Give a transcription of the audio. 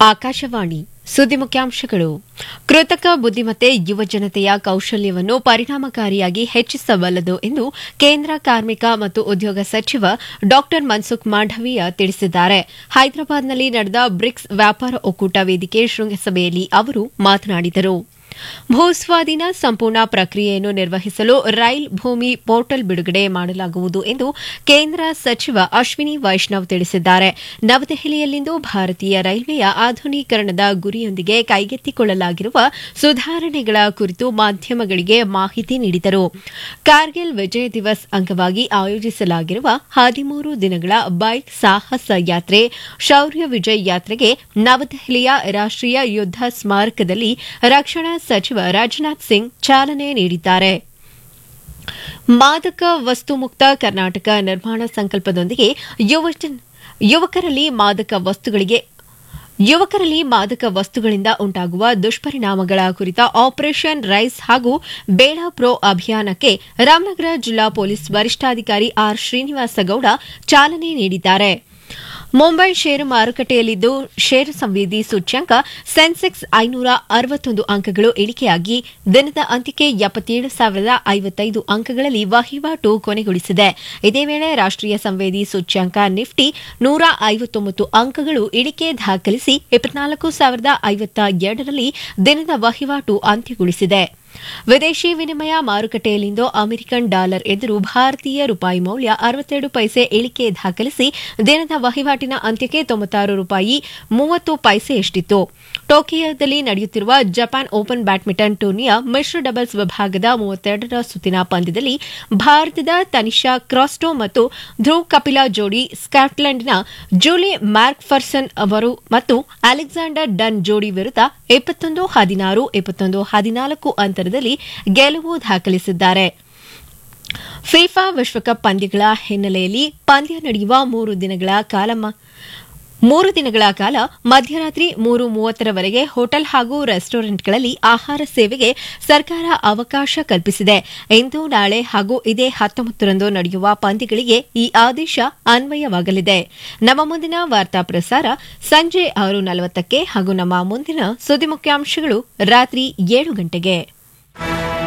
ಆಕಾಶವಾಣಿ ಸುದ್ದಿ ಮುಖ್ಯಾಂಶಗಳು ಕೃತಕ ಬುದ್ದಿಮತ್ತೆ ಯುವಜನತೆಯ ಕೌಶಲ್ಯವನ್ನು ಪರಿಣಾಮಕಾರಿಯಾಗಿ ಹೆಚ್ಚಿಸಬಲ್ಲದು ಎಂದು ಕೇಂದ್ರ ಕಾರ್ಮಿಕ ಮತ್ತು ಉದ್ಯೋಗ ಸಚಿವ ಡಾ ಮನ್ಸುಖ್ ಮಾಂಡವೀಯ ತಿಳಿಸಿದ್ದಾರೆ ಹೈದರಾಬಾದ್ನಲ್ಲಿ ನಡೆದ ಬ್ರಿಕ್ಸ್ ವ್ಯಾಪಾರ ಒಕ್ಕೂಟ ವೇದಿಕೆ ಶೃಂಗಸಭೆಯಲ್ಲಿ ಅವರು ಮಾತನಾಡಿದರು ಭೂಸ್ವಾಧೀನ ಸಂಪೂರ್ಣ ಪ್ರಕ್ರಿಯೆಯನ್ನು ನಿರ್ವಹಿಸಲು ರೈಲ್ ಭೂಮಿ ಪೋರ್ಟಲ್ ಬಿಡುಗಡೆ ಮಾಡಲಾಗುವುದು ಎಂದು ಕೇಂದ್ರ ಸಚಿವ ಅಶ್ವಿನಿ ವೈಷ್ಣವ್ ತಿಳಿಸಿದ್ದಾರೆ ನವದೆಹಲಿಯಲ್ಲಿಂದು ಭಾರತೀಯ ರೈಲ್ವೆಯ ಆಧುನೀಕರಣದ ಗುರಿಯೊಂದಿಗೆ ಕೈಗೆತ್ತಿಕೊಳ್ಳಲಾಗಿರುವ ಸುಧಾರಣೆಗಳ ಕುರಿತು ಮಾಧ್ಯಮಗಳಿಗೆ ಮಾಹಿತಿ ನೀಡಿದರು ಕಾರ್ಗಿಲ್ ವಿಜಯ್ ದಿವಸ್ ಅಂಗವಾಗಿ ಆಯೋಜಿಸಲಾಗಿರುವ ಹದಿಮೂರು ದಿನಗಳ ಬೈಕ್ ಸಾಹಸ ಯಾತ್ರೆ ಶೌರ್ಯ ವಿಜಯ್ ಯಾತ್ರೆಗೆ ನವದೆಹಲಿಯ ರಾಷ್ಟೀಯ ಯುದ್ದ ಸ್ಮಾರಕದಲ್ಲಿ ರಕ್ಷಣಾ ಸಚಿವ ರಾಜನಾಥ್ ಸಿಂಗ್ ಚಾಲನೆ ನೀಡಿದ್ದಾರೆ ಮಾದಕ ವಸ್ತು ಮುಕ್ತ ಕರ್ನಾಟಕ ನಿರ್ಮಾಣ ಸಂಕಲ್ಪದೊಂದಿಗೆ ಯುವಕರಲ್ಲಿ ಮಾದಕ ವಸ್ತುಗಳಿಗೆ ಯುವಕರಲ್ಲಿ ಮಾದಕ ವಸ್ತುಗಳಿಂದ ಉಂಟಾಗುವ ದುಷ್ಪರಿಣಾಮಗಳ ಕುರಿತ ಆಪರೇಷನ್ ರೈಸ್ ಹಾಗೂ ಬೇಡ ಪ್ರೋ ಅಭಿಯಾನಕ್ಕೆ ರಾಮನಗರ ಜಿಲ್ಲಾ ಪೊಲೀಸ್ ವರಿಷ್ಠಾಧಿಕಾರಿ ಆರ್ ಶ್ರೀನಿವಾಸಗೌಡ ಚಾಲನೆ ನೀಡಿದ್ದಾರೆ ಮುಂಬೈ ಷೇರು ಮಾರುಕಟ್ಟೆಯಲ್ಲಿದ್ದು ಷೇರು ಸಂವೇದಿ ಸೂಚ್ಯಂಕ ಸೆನ್ಸೆಕ್ಸ್ ಐನೂರ ಅರವತ್ತೊಂದು ಅಂಕಗಳು ಇಳಿಕೆಯಾಗಿ ದಿನದ ಅಂತ್ಯಕ್ಕೆ ಎಪ್ಪತ್ತೇಳು ಸಾವಿರದ ಐವತ್ತೈದು ಅಂಕಗಳಲ್ಲಿ ವಹಿವಾಟು ಕೊನೆಗೊಳಿಸಿದೆ ಇದೇ ವೇಳೆ ರಾಷ್ಟೀಯ ಸಂವೇದಿ ಸೂಚ್ಯಂಕ ನಿಫ್ಟಿ ನೂರ ಐವತ್ತೊಂಬತ್ತು ಅಂಕಗಳು ಇಳಿಕೆ ದಾಖಲಿಸಿ ಇಪ್ಪತ್ನಾಲ್ಕು ಸಾವಿರದ ಐವತ್ತ ಎರಡರಲ್ಲಿ ದಿನದ ವಹಿವಾಟು ಅಂತ್ಯಗೊಳಿಸಿದೆ ವಿದೇಶಿ ವಿನಿಮಯ ಮಾರುಕಟ್ಟೆಯಲ್ಲಿಂದು ಅಮೆರಿಕನ್ ಡಾಲರ್ ಎದುರು ಭಾರತೀಯ ರೂಪಾಯಿ ಮೌಲ್ಯ ಅರವತ್ತೆರಡು ಪೈಸೆ ಇಳಿಕೆ ದಾಖಲಿಸಿ ದಿನದ ವಹಿವಾಟಿನ ಅಂತ್ಯಕ್ಕೆ ತೊಂಬತ್ತಾರು ರೂಪಾಯಿ ಮೂವತ್ತು ಪೈಸೆಯಷ್ಟಿತ್ತು ಟೋಕಿಯೋದಲ್ಲಿ ನಡೆಯುತ್ತಿರುವ ಜಪಾನ್ ಓಪನ್ ಬ್ಯಾಡ್ಮಿಂಟನ್ ಟೂರ್ನಿಯ ಮಿಶ್ರ ಡಬಲ್ಸ್ ವಿಭಾಗದ ಮೂವತ್ತೆರಡರ ಸುತ್ತಿನ ಪಂದ್ಯದಲ್ಲಿ ಭಾರತದ ತನಿಷಾ ಕ್ರಾಸ್ಟೋ ಮತ್ತು ಧ್ರುವ್ ಕಪಿಲಾ ಜೋಡಿ ಸ್ಕಾಟ್ಲೆಂಡ್ನ ಜೂಲಿ ಮ್ಯಾರ್ಕ್ಫರ್ಸನ್ ಅವರು ಮತ್ತು ಅಲೆಕ್ಸಾಂಡರ್ ಡನ್ ಜೋಡಿ ವಿರುದ್ಧ ಇಪ್ಪತ್ತೊಂದು ಹದಿನಾರು ಇಪ್ಪತ್ತೊಂದು ಹದಿನಾಲ್ಕು ಅಂತರದಲ್ಲಿ ಗೆಲುವು ದಾಖಲಿಸಿದ್ದಾರೆ ಫಿಫಾ ವಿಶ್ವಕಪ್ ಪಂದ್ಯಗಳ ಹಿನ್ನೆಲೆಯಲ್ಲಿ ಪಂದ್ಯ ನಡೆಯುವ ಮೂರು ದಿನಗಳ ಕಾಲ ಮೂರು ದಿನಗಳ ಕಾಲ ಮಧ್ಯರಾತ್ರಿ ಮೂರು ಮೂವತ್ತರವರೆಗೆ ಹೋಟೆಲ್ ಹಾಗೂ ರೆಸ್ಟೋರೆಂಟ್ಗಳಲ್ಲಿ ಆಹಾರ ಸೇವೆಗೆ ಸರ್ಕಾರ ಅವಕಾಶ ಕಲ್ಪಿಸಿದೆ ಇಂದು ನಾಳೆ ಹಾಗೂ ಇದೇ ಹತ್ತೊಂಬತ್ತರಂದು ನಡೆಯುವ ಪಂದ್ಯಗಳಿಗೆ ಈ ಆದೇಶ ಅನ್ವಯವಾಗಲಿದೆ ನಮ್ಮ ಮುಂದಿನ ವಾರ್ತಾ ಪ್ರಸಾರ ಸಂಜೆ ಆರು ನಲವತ್ತಕ್ಕೆ ಹಾಗೂ ನಮ್ಮ ಮುಂದಿನ ಸುದ್ದಿ ಮುಖ್ಯಾಂಶಗಳು ರಾತ್ರಿ ಏಳು ಗಂಟೆಗೆ